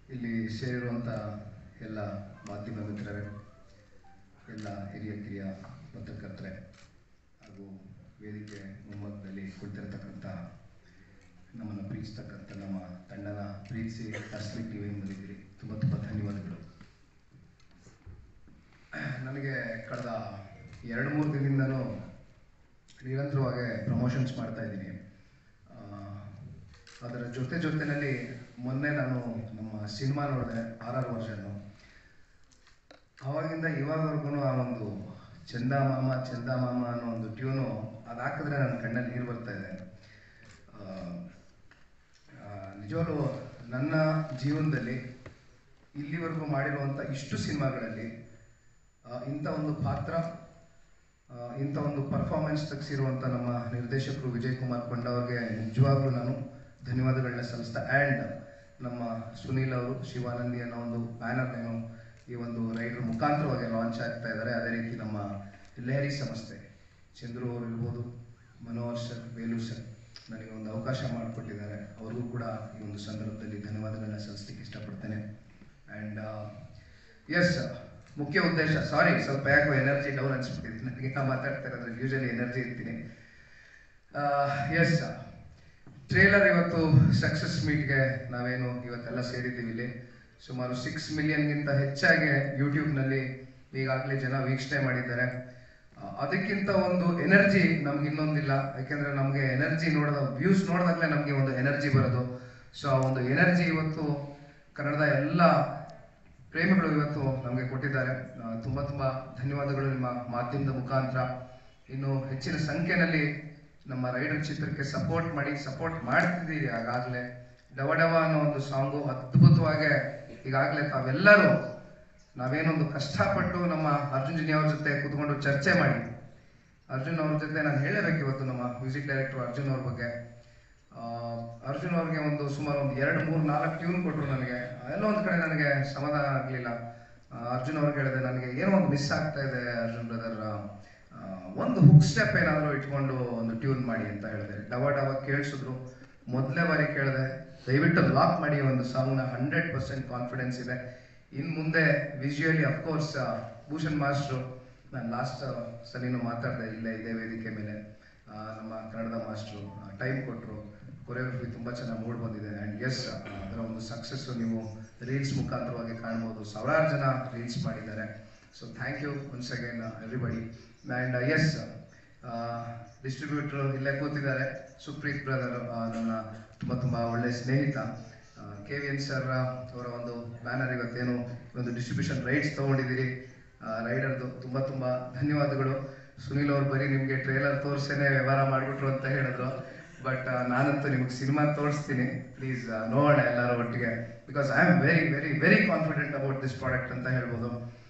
ಇಲ್ಲಿ ಸೇರಿರುವಂಥ ಎಲ್ಲ ಮಾಧ್ಯಮ ಮಿತ್ರರೇ ಎಲ್ಲ ಹಿರಿಯ ಕಿರಿಯ ಪತ್ರಕರ್ತರೆ ಹಾಗೂ ವೇದಿಕೆ ಮುಂಭಾಗದಲ್ಲಿ ಕುಳಿತಿರತಕ್ಕಂಥ ನಮ್ಮನ್ನು ಪ್ರೀತಿಸ್ತಕ್ಕಂಥ ನಮ್ಮ ತಂಡನ ಪ್ರೀತಿಸಿ ಅಸ್ಲಿ ಟಿ ವಿ ಬಂದಿದ್ದೀರಿ ತುಂಬ ತುಂಬ ಧನ್ಯವಾದಗಳು ನನಗೆ ಕಳೆದ ಎರಡು ಮೂರು ದಿನದಿಂದನೂ ನಿರಂತರವಾಗಿ ಪ್ರಮೋಷನ್ಸ್ ಮಾಡ್ತಾ ಇದ್ದೀನಿ ಆ, ಅದರ ಜೊತೆ ಜೊತೆಯಲ್ಲಿ ಮೊನ್ನೆ ನಾನು ನಮ್ಮ ಸಿನಿಮಾ ನೋಡಿದೆ ಆರ್ ಆರ್ ವರ್ಷನ್ನು ಅವಾಗಿಂದ ಇವಾಗವರೆಗೂ ಆ ಒಂದು ಚಂದ ಮಾಮ ಚಂದ ಮಾಮ ಅನ್ನೋ ಒಂದು ಟ್ಯೂನು ಅದು ಹಾಕಿದ್ರೆ ನನ್ನ ಕಣ್ಣಲ್ಲಿ ನೀರು ಬರ್ತಾ ಇದೆ ಆ, ಆ, ನಿಜವಾಗ್ಲೂ ನನ್ನ ಜೀವನದಲ್ಲಿ ಇಲ್ಲಿವರೆಗೂ ಮಾಡಿರುವಂಥ ಇಷ್ಟು ಸಿನಿಮಾಗಳಲ್ಲಿ ಆ, ಇಂಥ ಒಂದು ಪಾತ್ರ ಆ, ಇಂಥ ಒಂದು ಪರ್ಫಾರ್ಮೆನ್ಸ್ ತೆಗೆಸಿರುವಂಥ ನಮ್ಮ ನಿರ್ದೇಶಕರು ವಿಜಯ್ ಕುಮಾರ್ ಕೊಂಡ ಅವ್ರಿಗೆ ನಿಜವಾಗ್ಲೂ ನಾನು ಧನ್ಯವಾದಗಳನ್ನ ಸಲ್ಲಿಸ್ತಾ ಆ್ಯಂಡ್ ನಮ್ಮ ಸುನೀಲ್ ಅವರು ಶಿವಾನಂದಿ ಅನ್ನೋ ಒಂದು ಬ್ಯಾನರ್ ಏನು ಈ ಒಂದು ರೈಡರ್ ಮುಖಾಂತರವಾಗಿ ಲಾಂಚ್ ಆಗ್ತಾ ಇದ್ದಾರೆ ಅದೇ ರೀತಿ ನಮ್ಮ ಲಹರಿ ಸಂಸ್ಥೆ ಚಂದ್ರು ಅವರು ಇರ್ಬೋದು ಮನೋಹರ್ ಸರ್ ವೇಲು ಸರ್ ನನಗೆ ಒಂದು ಅವಕಾಶ ಮಾಡಿಕೊಟ್ಟಿದ್ದಾರೆ ಅವ್ರಿಗೂ ಕೂಡ ಈ ಒಂದು ಸಂದರ್ಭದಲ್ಲಿ ಧನ್ಯವಾದಗಳನ್ನ ಸಲ್ಲಿಸ್ಲಿಕ್ಕೆ ಇಷ್ಟಪಡ್ತೇನೆ ಆ್ಯಂಡ್ ಎಸ್ ಮುಖ್ಯ ಉದ್ದೇಶ ಸಾರಿ ಸ್ವಲ್ಪ ಯಾಕೋ ಎನರ್ಜಿ ಡೌನ್ ಅನ್ಸ್ಬಿಟ್ಟಿದೆ ನನಗೆ ನಾ ಮಾತಾಡ್ತಾ ಇರೋದ್ರಲ್ಲಿ ಯೂಶಲಿ ಎನರ್ಜಿ ಇರ್ತೀನಿ ಎಸ್ ಟ್ರೇಲರ್ ಇವತ್ತು ಸಕ್ಸಸ್ ಮೀಟ್ಗೆ ನಾವೇನು ಇವತ್ತೆಲ್ಲ ಸೇರಿದ್ದೀವಿ ಇಲ್ಲಿ ಸುಮಾರು ಸಿಕ್ಸ್ ಮಿಲಿಯನ್ಗಿಂತ ಹೆಚ್ಚಾಗಿ ಯೂಟ್ಯೂಬ್ನಲ್ಲಿ ಈಗಾಗಲೇ ಜನ ವೀಕ್ಷಣೆ ಮಾಡಿದ್ದಾರೆ ಆ, ಅದಕ್ಕಿಂತ ಒಂದು ಎನರ್ಜಿ ನಮ್ಗೆ ಇನ್ನೊಂದಿಲ್ಲ ಯಾಕೆಂದ್ರೆ ನಮಗೆ ಎನರ್ಜಿ ನೋಡಿದ ವ್ಯೂಸ್ ನೋಡಿದಾಗಲೇ ನಮಗೆ ಒಂದು ಎನರ್ಜಿ ಬರೋದು ಸೊ ಆ ಒಂದು ಎನರ್ಜಿ ಇವತ್ತು ಕನ್ನಡದ ಎಲ್ಲ ಪ್ರೇಮಿಗಳು ಇವತ್ತು ನಮಗೆ ಕೊಟ್ಟಿದ್ದಾರೆ ಆ, ತುಂಬಾ ತುಂಬಾ ಧನ್ಯವಾದಗಳು ನಿಮ್ಮ ಮಾಧ್ಯಮದ ಮುಖಾಂತರ ಇನ್ನು ಹೆಚ್ಚಿನ ಸಂಖ್ಯೆಯಲ್ಲಿ ನಮ್ಮ ರೈಡರ್ ಚಿತ್ರಕ್ಕೆ ಸಪೋರ್ಟ್ ಮಾಡಿ ಸಪೋರ್ಟ್ ಮಾಡ್ತಿದ್ದೀರಿ ಆಗಾಗಲೇ ಡವ ಡವ ಅನ್ನೋ ಒಂದು ಸಾಂಗು ಅದ್ಭುತವಾಗಿ ಈಗಾಗಲೇ ತಾವೆಲ್ಲರೂ ನಾವೇನೊಂದು ಕಷ್ಟಪಟ್ಟು ನಮ್ಮ ಅರ್ಜುನ್ ಜುನಿ ಅವ್ರ ಜೊತೆ ಕೂತ್ಕೊಂಡು ಚರ್ಚೆ ಮಾಡಿ ಅರ್ಜುನ್ ಅವ್ರ ಜೊತೆ ನಾನು ಹೇಳಬೇಕು ಇವತ್ತು ನಮ್ಮ ಮ್ಯೂಸಿಕ್ ಡೈರೆಕ್ಟರ್ ಅರ್ಜುನ್ ಅವ್ರ ಬಗ್ಗೆ ಆ, ಅರ್ಜುನ್ ಅವ್ರಿಗೆ ಒಂದು ಸುಮಾರು ಒಂದು ಎರಡು ಮೂರು ನಾಲ್ಕು ಟ್ಯೂನ್ ಕೊಟ್ಟರು ನನಗೆ ಎಲ್ಲ ಒಂದು ಕಡೆ ನನಗೆ ಸಮಾಧಾನ ಆಗಲಿಲ್ಲ ಅರ್ಜುನ್ ಅವ್ರಿಗೆ ಹೇಳಿದೆ ನನಗೆ ಏನೋ ಒಂದು ಮಿಸ್ ಆಗ್ತಾ ಇದೆ ಅರ್ಜುನ್ ಬ್ರದರ್ ಒಂದು ಹುಕ್ ಸ್ಟೆಪ್ ಏನಾದರೂ ಇಟ್ಕೊಂಡು ಒಂದು ಟ್ಯೂನ್ ಮಾಡಿ ಅಂತ ಹೇಳಿದೆ ಡವ ಡವ ಕೇಳಿಸಿದ್ರು ಮೊದಲೇ ಬಾರಿ ಕೇಳಿದೆ ದಯವಿಟ್ಟು ಲಾಕ್ ಮಾಡಿ ಒಂದು ಸಾಂಗ್ನ ಹಂಡ್ರೆಡ್ ಪರ್ಸೆಂಟ್ ಕಾನ್ಫಿಡೆನ್ಸ್ ಇದೆ ಇನ್ನು ಮುಂದೆ ವಿಜುವಲಿ ಅಫ್ಕೋರ್ಸ್ ಭೂಷಣ್ ಮಾಸ್ಟ್ರು ನಾನು ಲಾಸ್ಟ್ ಸಲಿನೂ ಮಾತಾಡಿದೆ ಇಲ್ಲೇ ಇದೇ ವೇದಿಕೆ ಮೇಲೆ ಆ, ನಮ್ಮ ಕನ್ನಡದ ಮಾಸ್ಟ್ರು ಟೈಮ್ ಕೊಟ್ಟರು ಕೊರಿಯೋಗ್ರಫಿ ತುಂಬ ಚೆನ್ನಾಗಿ ಮೂಡ್ ಬಂದಿದೆ ಆ್ಯಂಡ್ ಎಸ್ ಅದರ ಒಂದು ಸಕ್ಸಸ್ಸು ನೀವು ರೀಲ್ಸ್ ಮುಖಾಂತರವಾಗಿ ಕಾಣ್ಬೋದು ಸಾವಿರಾರು ಜನ ರೀಲ್ಸ್ ಮಾಡಿದ್ದಾರೆ so thank you once again everybody and ಎಸ್ ಡಿಸ್ಟ್ರಿಬ್ಯೂಟ್ರು ಇಲ್ಲೇ ಕೂತಿದ್ದಾರೆ ಸುಪ್ರೀತ್ ಬ್ರದರ್ ನನ್ನ ತುಂಬ ತುಂಬ ಒಳ್ಳೆಯ ಸ್ನೇಹಿತ ಕೆ ವಿ ಎನ್ ಸರ್ ಅವರ ಒಂದು ಬ್ಯಾನರ್ ಇವತ್ತೇನು ಒಂದು ಡಿಸ್ಟ್ರಿಬ್ಯೂಷನ್ ರೈಟ್ಸ್ ತೊಗೊಂಡಿದ್ದೀರಿ ರೈಡರ್ದು ತುಂಬ ತುಂಬ ಧನ್ಯವಾದಗಳು ಸುನೀಲ್ ಅವ್ರು ಬರೀ ನಿಮಗೆ ಟ್ರೇಲರ್ ತೋರಿಸೇನೆ ವ್ಯವಹಾರ ಮಾಡಿಬಿಟ್ರು ಅಂತ ಹೇಳಿದ್ರು ಬಟ್ ನಾನಂತೂ ನಿಮ್ಗೆ ಸಿನಿಮಾ ತೋರಿಸ್ತೀನಿ ಪ್ಲೀಸ್ ನೋಡೋಣ ಎಲ್ಲರೂ ಒಟ್ಟಿಗೆ because I am very very very confident about this product ಅಂತ ಹೇಳ್ಬೋದು